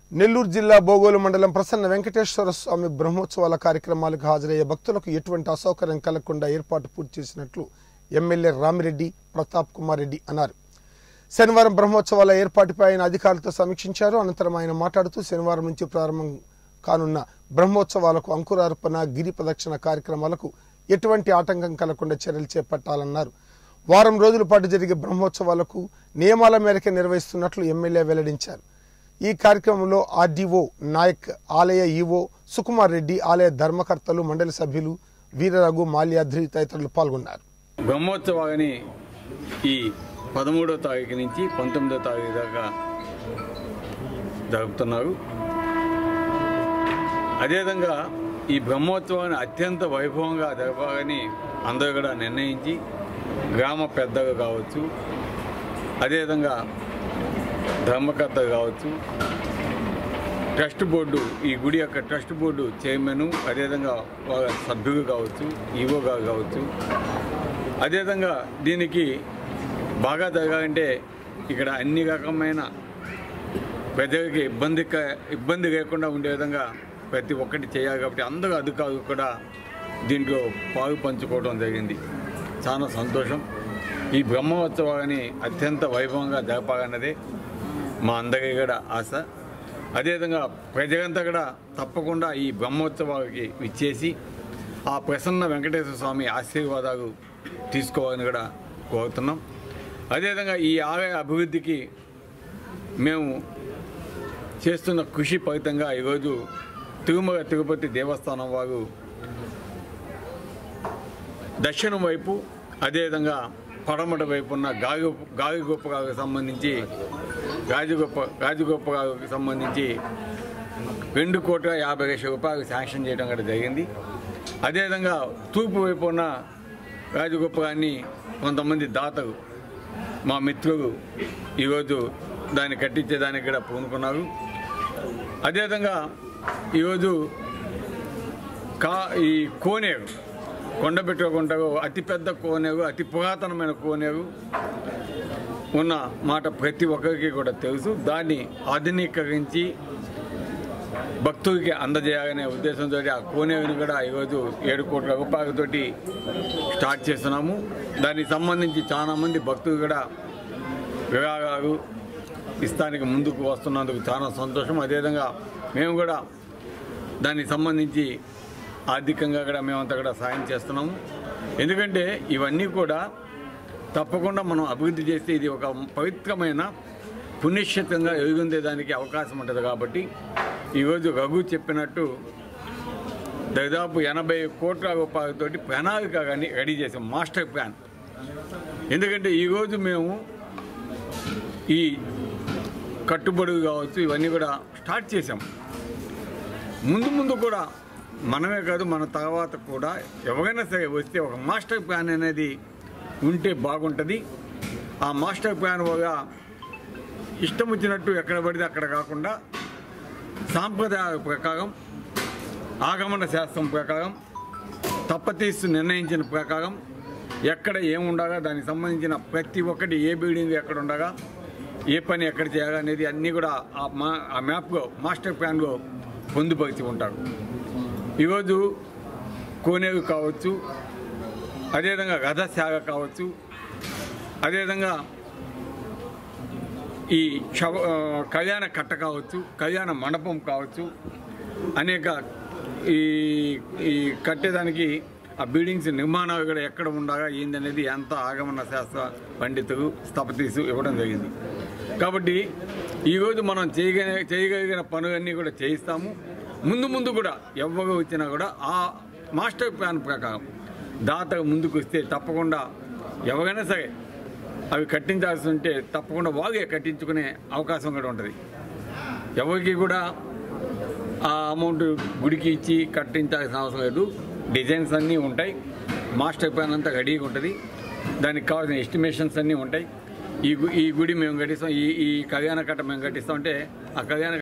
నెల్లూరు జిల్లా బోగోలు మండలం ప్రసన్న వెంకటేశ్వర స్వామి బ్రహ్మోత్సవాల కార్యక్రమాలకు హాజరయ్యే భక్తులకు ఎటువంటి అసౌకర్యం కలగకుండా ఏర్పాటు పూర్తి చేసినట్లు ఎమ్మెల్యే రామిరెడ్డి ప్రతాప్ కుమార్ రెడ్డి అన్నారు శనివారం బ్రహ్మోత్సవాల ఏర్పాటుపై ఆయన అధికారులతో సమీక్షించారు అనంతరం ఆయన మాట్లాడుతూ శనివారం నుంచి ప్రారంభం కానున్న బ్రహ్మోత్సవాలకు అంకురార్పణ గిరి ప్రదక్షిణ కార్యక్రమాలకు ఎటువంటి ఆటంకం కలగకుండా చర్యలు చేపట్టాలన్నారు వారం రోజుల పాటు జరిగే బ్రహ్మోత్సవాలకు నియమాల మేరకే నిర్వహిస్తున్నట్లు ఎమ్మెల్యే వెల్లడించారు ఈ కార్యక్రమంలో ఆర్డీఓ నాయక్ ఆలయ ఈవో సుకుమార్ రెడ్డి ఆలయ ధర్మకర్తలు మండలి సభ్యులు వీరరఘు మాల్యాద్రి తదితరులు పాల్గొన్నారు బ్రహ్మోత్సవాన్ని ఈ పదమూడో తారీఖు నుంచి పంతొమ్మిదో తారీఖు దాకా జరుపుతున్నారు అదేవిధంగా ఈ బ్రహ్మోత్సవాన్ని అత్యంత వైభవంగా జరపాలని అందరూ కూడా నిర్ణయించి గ్రామ పెద్దలు కావచ్చు అదేవిధంగా ధర్మకర్త కావచ్చు ట్రస్ట్ బోర్డు ఈ గుడి యొక్క ట్రస్ట్ బోర్డు చైర్మన్ అదేవిధంగా వాళ్ళ సభ్యులు కావచ్చు ఈవో గారు కావచ్చు అదేవిధంగా దీనికి బాగా జరగాలంటే ఇక్కడ అన్ని రకమైన ప్రజలకి ఇబ్బంది క- ఇబ్బంది లేకుండా ఉండే విధంగా ప్రతి ఒక్కటి చేయాలి కాబట్టి అందరూ అధికారులు కూడా దీంట్లో పాలు పంచుకోవడం జరిగింది చాలా సంతోషం ఈ బ్రహ్మోత్సవాన్ని అత్యంత వైభవంగా జరపాలన్నదే మా అందరి కూడా ఆశ అదేవిధంగా ప్రజలంతా కూడా తప్పకుండా ఈ బ్రహ్మోత్సవాలకి విచ్చేసి ఆ ప్రసన్న వెంకటేశ్వర స్వామి ఆశీర్వాదాలు తీసుకోవాలని కూడా కోరుతున్నాం అదేవిధంగా ఈ ఆలయ అభివృద్ధికి మేము చేస్తున్న కృషి ఫలితంగా ఈరోజు తిరుమల తిరుపతి దేవస్థానం వారు దక్షిణం వైపు అదేవిధంగా పడమట వైపు ఉన్న గాలి గాలి గొప్పగాకు సంబంధించి రాజగొప్ప రాజగొప్పగాకు సంబంధించి రెండు కోట్ల యాభై లక్షల రూపాయలు శాంక్షన్ చేయడం కూడా జరిగింది అదేవిధంగా తూర్పు వైపు ఉన్న రాజగొప్పగాన్ని కొంతమంది దాతలు మా మిత్రులు ఈరోజు దాన్ని కట్టించేదానికి కూడా పూనుకున్నారు అదేవిధంగా ఈరోజు కా ఈ కోనేరు కొండపెట్టుకుంటారు అతిపెద్ద కోనేరు అతి పురాతనమైన కోనేరు ఉన్న మాట ప్రతి ఒక్కరికి కూడా తెలుసు దాన్ని ఆధునీకరించి భక్తులకి అందజేయాలనే ఉద్దేశంతో ఆ కోనేరుని కూడా ఈరోజు ఏడు కోట్ల రూపాయలతోటి స్టార్ట్ చేస్తున్నాము దానికి సంబంధించి చాలా మంది భక్తులు కూడా విరాగాలు ఇస్తానికి ముందుకు వస్తున్నందుకు చాలా సంతోషం అదేవిధంగా మేము కూడా దానికి సంబంధించి ఆర్థికంగా కూడా మేమంతా కూడా సాయం చేస్తున్నాము ఎందుకంటే ఇవన్నీ కూడా తప్పకుండా మనం అభివృద్ధి చేస్తే ఇది ఒక పవిత్రమైన పుణ్యక్షేత్రంగా ఎదుగుందేదానికి అవకాశం ఉంటుంది కాబట్టి ఈరోజు రఘు చెప్పినట్టు దాదాపు ఎనభై కోట్ల రూపాయలతోటి ప్రణాళిక కానీ రెడీ చేసాం మాస్టర్ ప్లాన్ ఎందుకంటే ఈరోజు మేము ఈ కట్టుబడులు కావచ్చు ఇవన్నీ కూడా స్టార్ట్ చేసాం ముందు ముందు కూడా మనమే కాదు మన తర్వాత కూడా ఎవరైనా సరే వస్తే ఒక మాస్టర్ ప్లాన్ అనేది ఉంటే బాగుంటుంది ఆ మాస్టర్ ప్లాన్ వల్ల ఇష్టం వచ్చినట్టు ఎక్కడ పడితే అక్కడ కాకుండా సాంప్రదాయాల ప్రకారం ఆగమన శాస్త్రం ప్రకారం తప్పతీస్తు నిర్ణయించిన ప్రకారం ఎక్కడ ఏముండగా దానికి సంబంధించిన ప్రతి ఒక్కటి ఏ బిల్డింగ్ ఎక్కడ ఉండగా ఏ పని ఎక్కడ చేయాలి అనేది అన్నీ కూడా ఆ మా ఆ మ్యాప్లో మాస్టర్ ప్లాన్లో పొందుపరిచి ఉంటారు ఈరోజు కోనేరు కావచ్చు అదేవిధంగా రథశాగ కావచ్చు అదేవిధంగా ఈ శవ ఆ, కళ్యాణ కట్ట కావచ్చు కళ్యాణ మండపం కావచ్చు అనేక ఈ ఈ కట్టేదానికి ఆ బిల్డింగ్స్ నిర్మాణాలు కూడా ఎక్కడ ఉండగా ఏందనేది ఎంత ఆగమన శాస్త్ర పండితులు స్థపతీసు ఇవ్వడం జరిగింది కాబట్టి ఈరోజు మనం చేయగలిగిన చేయగలిగిన పనులన్నీ కూడా చేయిస్తాము ముందు ముందు కూడా ఎవరు వచ్చినా కూడా ఆ మాస్టర్ ప్లాన్ ప్రకారం దాత ముందుకు వస్తే తప్పకుండా ఎవరైనా సరే అవి కట్టించాల్సి ఉంటే తప్పకుండా వాళ్ళే కట్టించుకునే అవకాశం కూడా ఉంటుంది ఎవరికి కూడా ఆ అమౌంట్ గుడికి ఇచ్చి కట్టించాల్సిన అవసరం లేదు డిజైన్స్ అన్నీ ఉంటాయి మాస్టర్ ప్లాన్ అంతా రెడీగా ఉంటుంది దానికి కావాల్సిన ఎస్టిమేషన్స్ అన్నీ ఉంటాయి ఈ గు- ఈ గుడి మేము కట్టిస్తాం ఈ ఈ కళ్యాణ కట్ట మేము కట్టిస్తాం అంటే ఆ కళ్యాణ